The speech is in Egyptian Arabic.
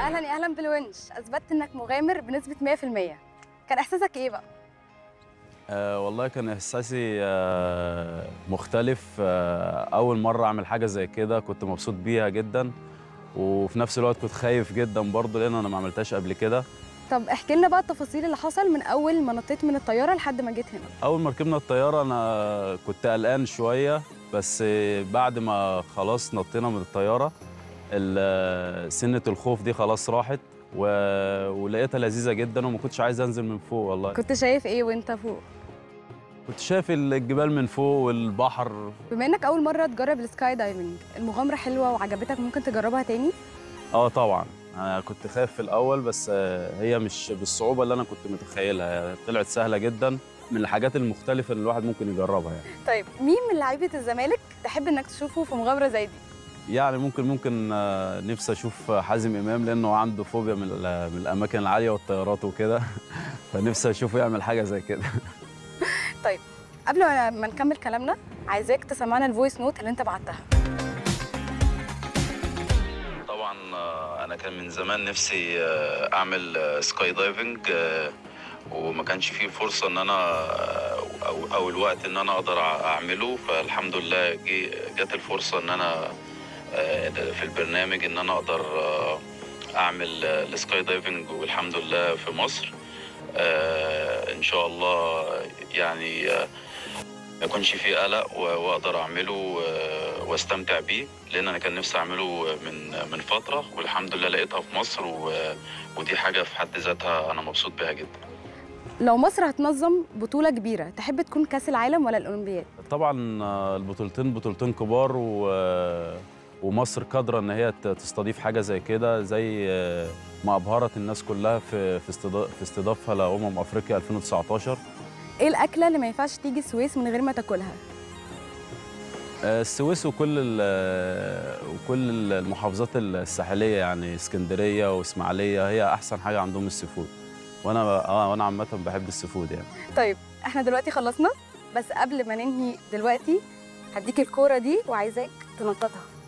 اهلا يا اهلا بالونش اثبتت انك مغامر بنسبه 100% كان احساسك ايه بقى آه والله كان احساسي آه مختلف آه اول مره اعمل حاجه زي كده كنت مبسوط بيها جدا وفي نفس الوقت كنت خايف جدا برضه لان انا ما عملتهاش قبل كده طب احكي لنا بقى التفاصيل اللي حصل من اول ما نطيت من الطياره لحد ما جيت هنا اول ما ركبنا الطياره انا كنت قلقان شويه بس بعد ما خلاص نطينا من الطياره ال- سنه الخوف دي خلاص راحت و... ولقيتها لذيذه جدا وما كنتش عايز انزل من فوق والله كنت شايف ايه وانت فوق كنت شايف الجبال من فوق والبحر بما انك اول مره تجرب السكاي دايفنج المغامره حلوه وعجبتك ممكن تجربها تاني اه طبعا انا كنت خايف في الاول بس آه، هي مش بالصعوبه اللي انا كنت متخيلها هي طلعت سهله جدا من الحاجات المختلفه اللي الواحد ممكن يجربها يعني طيب مين من لعيبه الزمالك تحب انك تشوفه في مغامره زي دي يعني ممكن ممكن آه، نفسي اشوف حازم امام لانه عنده فوبيا من ال- من الاماكن العاليه والطيارات وكده فنفسي اشوفه يعمل حاجه زي كده قبل ما ما نكمل كلامنا عايزاك تسمعنا الفويس نوت اللي انت بعتها طبعا آه، انا كان من زمان نفسي آه، اعمل آه، سكاي دايفنج آه، وما كانش فيه فرصه ان انا آه، او او الوقت ان انا اقدر اعمله فالحمد لله جي- جت الفرصه ان انا آه، في البرنامج ان انا اقدر آه، اعمل آه، السكاي دايفنج والحمد لله في مصر آه، ان شاء الله يعني آه، ما يكونش فيه قلق و- واقدر اعمله آه، واستمتع بيه لان انا كان نفسي اعمله من من فتره والحمد لله لقيتها في مصر و... ودي حاجه في حد ذاتها انا مبسوط بيها جدا لو مصر هتنظم بطوله كبيره تحب تكون كاس العالم ولا الاولمبياد طبعا آه، البطولتين بطولتين كبار و... ومصر قادره ان هي ت- تستضيف حاجه زي كده زي آه، ما ابهرت الناس كلها في في استضا- في استضافها لامم افريقيا 2019 ايه الاكله اللي ما ينفعش تيجي السويس من غير ما تاكلها آه، السويس وكل ال- وكل المحافظات الساحليه يعني اسكندريه واسماعيليه هي احسن حاجه عندهم السي-فود وانا اه وانا عامه بحب السي-فود يعني طيب احنا دلوقتي خلصنا بس قبل ما ننهي دلوقتي هديك الكوره دي وعايزاك تنططها